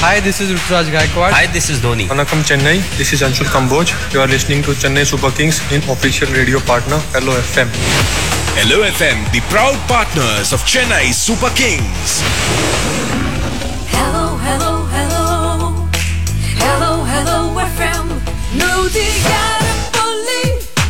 Hi, this is Ruturaj Gaikwad. Hi, this is Dhoni. Vanakkam Chennai, this is Anshul Kamboj. You are listening to Chennai Super Kings in official radio partner Hello FM. Hello FM, the proud partners of Chennai Super Kings. Hello, hello, hello. Hello, hello, FM. நூத்தியாறு புள்ளி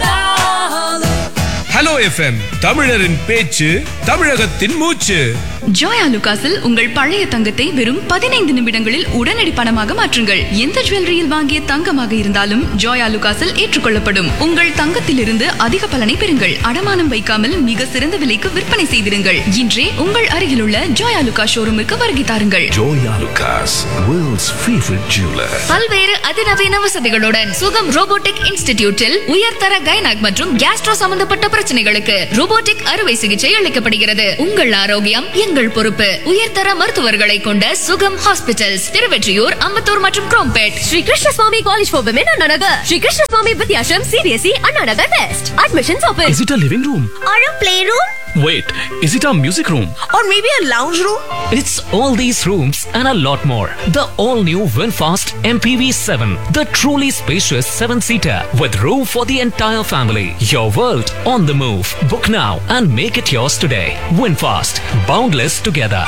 நாலு. Hello FM தமிழரின் பேச்சு தமிழகத்தின் மூச்சு ஜோயா லுகாஸில் உங்கள் பழைய தங்கத்தை வெறும் பதினைந்து நிமிடங்களில் உடனடி பணமாக மாற்றுங்கள் எந்த ஜுவல்லரியில் வாங்கிய தங்கமாக இருந்தாலும் ஜோயா லுகாஸில் ஏற்றுக்கொள்ளப்படும் உங்கள் தங்கத்திலிருந்து அதிக பலனை பெறுங்கள் அடமானம் வைக்காமல் மிக சிறந்த விலைக்கு விற்பனை செய்திருங்கள் இன்றே உங்கள் அருகிலுள்ள ஜோயா லுகா ஷோரூமுக்கு வருகை தாருங்கள் Joya Lucas, world's favorite jeweler. பல்வேறு அதிநவீன வசதிகளுடன் சுகம் ரோபோட்டிக் இன்ஸ்டிடியூட்டில் உயர்தர கைனக் மற்றும் கேஸ்ட்ரோ சம்பந்தப்பட்ட பிரச்சனைகளுக்கு ரோபோட்டிக் அறுவை சிகிச்சை அளிக்கப்படுகிறது உங்கள் ஆரோக்கியம் எங்கள் பொறுப்பு உயர்தர மருத்துவர்களை கொண்ட சுகம் ஹாஸ்பிட்டல்ஸ் திருவெற்றியூர் அம்பத்தூர் மற்றும் Chromepet Sri Krishna Swami College for Women, Anna Nagar. Sri Krishna Swami Vidyashram, CBSE, Anna Nagar West. Admissions open. Is it a living room? Or a playroom? Wait, is it a music room? Or maybe a lounge room? It's all these rooms and a lot more. The all new Winfast MPV 7, the truly spacious 7 seater with room for the entire family. Your world on the move. Book now and make it yours today. Winfast, boundless together.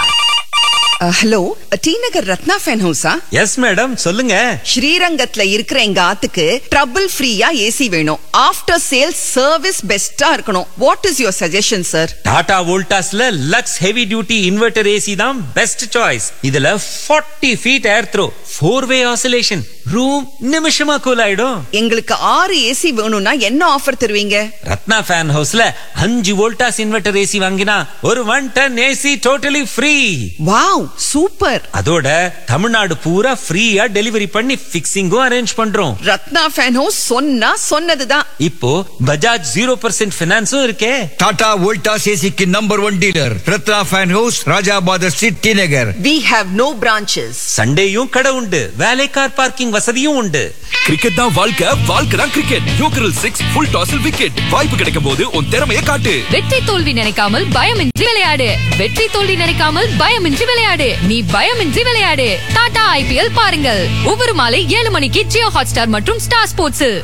Hello T Nagar Ratna fan ஹவுஸா yes madam சொல்லுங்க ஸ்ரீரங்கத்துல இருக்கிற எங்க ஆத்துக்கு trouble ஃப்ரீயா AC வேணும் after sale service பெஸ்டா இருக்கணும் what is your suggestion sir Tata வோல்டாஸ்ல lux heavy duty inverter AC தான் பெஸ்ட் சாய்ஸ் இதுல 40 feet air throw four way oscillation room நிமிஷமா கூல் ஆயிடும் எங்களுக்கு ஆறு ஏசி வேணும்னா என்ன ஆஃபர் தருவீங்க ரத்னா ஃபேன் ஹவுஸ்ல அஞ்சு வோல்டாஸ் இன்வெர்டர் ஏசி வாங்கினா ஒரு one ton AC totally free wow super அதோட தமிழ்நாடு பூரா ஃப்ரீயா டெலிவரி பண்ணி ஃபிக்ஸிங்கும் அரேஞ்ச் பண்றோம் ரத்னா ஃபேன் ஹவுஸ் சொன்னா சொன்னதுதான் இப்போ பஜாஜ் ஜீரோ பர்சன்ட் பினான்ஸும் இருக்கே டாடா வோல்டாஸ் ஏசிக்கு number one dealer Ratna fan house Rajabad street T Nagar we have no branches சண்டேயும் கடை உண்டு வேலை கார் பார்க்கிங் வசதியும் உண்டு கிரிக்கெட் தான் வாழ்க்கை வாழ்க்கை தான் கிரிக்கெட் யோக்கரல் சிக்ஸ் ஃபுல் டாஸில் விக்கெட் வாய்ப்பு கிடைக்கும் போது உன் திறமையை காட்டு வெற்றி தோல்வி நினைக்காமல் பயமின்றி விளையாடு வெற்றி தோல்வி நினைக்காமல் பயமின்றி விளையாடு நீ பயமின்றி விளையாடு டாடா ஐபிஎல் பாருங்கள் ஒவ்வொரு மாலை ஏழு மணிக்கு ஜியோ ஹாட்ஸ்டார் மற்றும் ஸ்டார் ஸ்போர்ட்ஸில்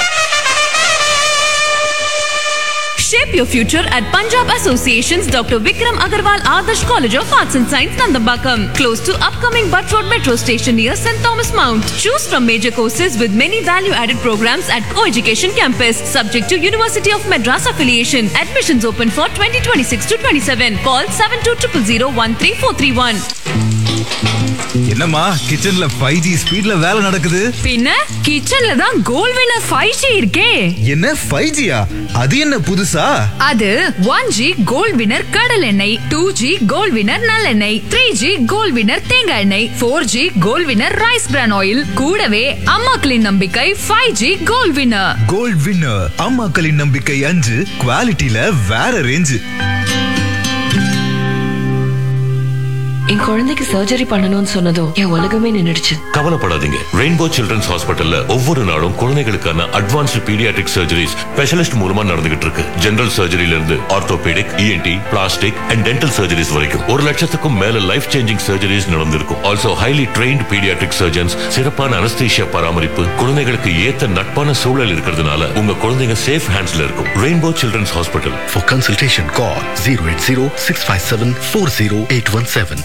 Shape your future at Punjab Association's Dr. Vikram Agarwal Adarsh College of Arts and Science, Nandambakam, close to upcoming Butt Road Metro Station near St. Thomas Mount. Choose from major courses with many value-added programs at Co-Education Campus, subject to University of Madras affiliation. Admissions open for 2026 to 27. Call 7200134331. என்னம்மா கிச்சன்ல five G ஸ்பீட்ல வேலை நடக்குது பின்ன கிச்சன்ல தான் கோல் வினர் five G இருக்கே என்ன ஃபைவ் ஜியா அது என்ன புதுசா அது ஒன் ஜி கோல்ட் வினர் கடல் எண்ணெய் டூ ஜி கோல்ட் வினர் நல்லெண்ணெய் த்ரீ ஜி கோல்ட் வினர் தேங்காய் எண்ணெய் four G gold winner rice bran oil கூடவே அம்மாக்களின் நம்பிக்கை five G gold winner gold winner அம்மாக்களின் நம்பிக்கை அஞ்சு குவாலிட்டியில வேற ரேஞ்சு என் குழந்தைக்கு சர்ஜரி பண்ணணும்னு சொன்னதும் என் உலகமே நின்னுடுச்சு கவலைப்படாதீங்க ரெயின்போ சில்ட்ரன்ஸ் ஹாஸ்பிட்டல்ல ஒவ்வொரு நாளும் குழந்தைகளுக்கான அட்வான்ஸ்டு பீடியாட்ரிக் சர்ஜரிஸ் ஸ்பெஷலிஸ்ட் மூலமா நடந்துகிட்டு இருக்கு ஜெனரல் சர்ஜரியில இருந்து orthopaedic ENT plastic and dental surgeries வரைக்கும் ஒரு லட்சத்துக்கும் மேல லைஃப் சேஞ்சிங் சர்ஜரிஸ் நடந்திருக்கும் also highly trained paediatric surgeons சிறப்பான அனஸ்தீஷியா பராமரிப்பு குழந்தைகளுக்கு ஏத்த நட்பான சூழல் இருக்கிறதுனால உங்க குழந்தைங்க சேஃப் ஹேண்ட்ஸ்ல இருக்கும் rainbow children's hospital For consultation, call 080 657 40817.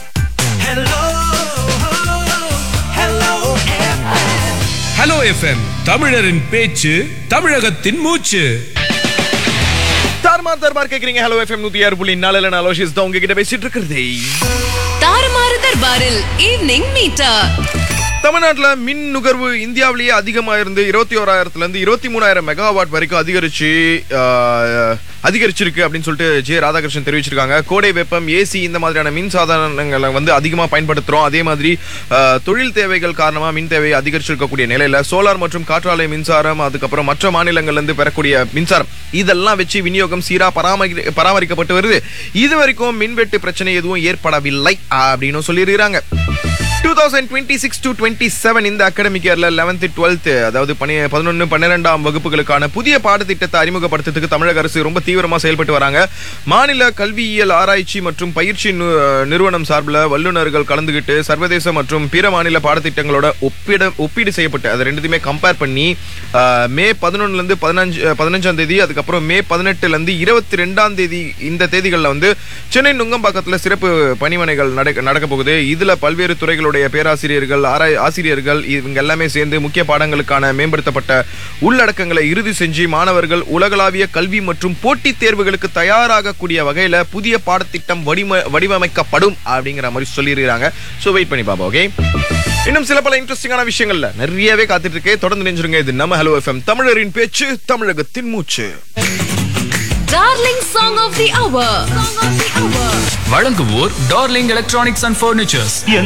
Hello FM தமிழரின் பேச்சு தமிழகத்தின் மூச்சு தார்மார் தர்பார் கேக்குறீங்க ஹலோ எஃப்எம் நூத்தி ஆறு புள்ளி நாலுல நான் அலோஷிஸ் தான் உங்ககிட்ட பேசிட்டு இருக்கிறது தாறுமாறு தர்பாரில் ஈவினிங் மீட்டா தமிழ்நாட்டுல மின் நுகர்வு இந்தியாவிலேயே அதிகமா இருந்து இருபத்தி ஓராயிரத்துல இருந்து இருபத்தி மூணாயிரம் மெகாவாட் வரைக்கும் அதிகரிச்சு ஆஹ், அதிகரிச்சிருக்கு அப்படின்னு சொல்லிட்டு ஜே ராதாகிருஷ்ணன் தெரிவிச்சிருக்காங்க கோடை வெப்பம் ஏசி இந்த மாதிரியான மின் சாதனங்களை வந்து அதிகமா பயன்படுத்துறோம் அதே மாதிரி ஆஹ், தொழில் தேவைகள் காரணமா மின் தேவை அதிகரிச்சிருக்கக்கூடிய நிலையில சோலார் மற்றும் காற்றாலை மின்சாரம் அதுக்கப்புறம் மற்ற மாநிலங்கள்ல இருந்து பெறக்கூடிய மின்சாரம் இதெல்லாம் வச்சு விநியோகம் சீரா பராமரி பராமரிக்கப்பட்டு வருது இது வரைக்கும் மின்வெட்டு பிரச்சனை எதுவும் ஏற்படவில்லை அப்படின்னு சொல்லியிருக்கிறாங்க two thousand twenty six to twenty seven இந்த அகாடமிக் இயர்ல லெவன்த் டுவெல்த் அதாவது பனி பதினொன்று பன்னிரெண்டாம் வகுப்புகளுக்கான புதிய பாடத்திட்டத்தை அறிமுகப்படுத்துறதுக்கு தமிழக அரசு ரொம்ப தீவிரமா செயல்பட்டு வராங்க மாநில கல்வியியல் ஆராய்ச்சி மற்றும் பயிற்சி நு- நிறுவனம் சார்பில் வல்லுநர்கள் கலந்துகிட்டு சர்வதேச மற்றும் பிற மாநில பாடத்திட்டங்களோட ஒப்பிட ஒப்பீடு செய்யப்பட்டு அது ரெண்டுத்தையுமே கம்பேர் பண்ணி ஆஹ், மே பதினொன்னுல இருந்து பதினஞ்சு பதினஞ்சாம் தேதி அதுக்கப்புறம் மே பதினெட்டுல இருந்து இருபத்தி ரெண்டாம் தேதி இந்த தேதிகளில் வந்து சென்னை நுங்கம்பாக்கத்தில் சிறப்பு பணிமனைகள் நடக்க நடக்க போகுது இதுல பல்வேறு துறைகளுடைய பேராசிரியர்கள் ஆராய் ஆசிரியர்கள் இவங்க எல்லாமே சேர்ந்து முக்கிய பாடங்களுக்கான மேம்படுத்தப்பட்ட உள்ளடக்கங்களை இறுதி செஞ்சு மாணவர்கள் உலகளாவிய கல்வி மற்றும் போட்டித் தேர்வுகளுக்கு தயாராகக்கூடிய வகையில புதிய பாடத்திட்டம் வடிவ வடிவமைக்கப்படும் அப்படிங்கிற மாதிரி சொல்லியிருக்காங்க ஸோ வெயிட் பண்ணி பாப்போம் ஓகே இன்னும் சில பல இன்ட்ரெஸ்டிங்கான விஷயங்கள்ல நிறையவே காத்துட்டு இருக்கே தொடர்ந்து நினைச்சிருங்க இது நம்ம ஹலோ எஃப்எம் தமிழரின் பேச்சு தமிழகத்தின் மூச்சு darling song of the hour வழங்குவோர் டார்லிங் எலக்ட்ரானிக்ஸ் அண்ட் ஃபர்னிச்சர்ஸ்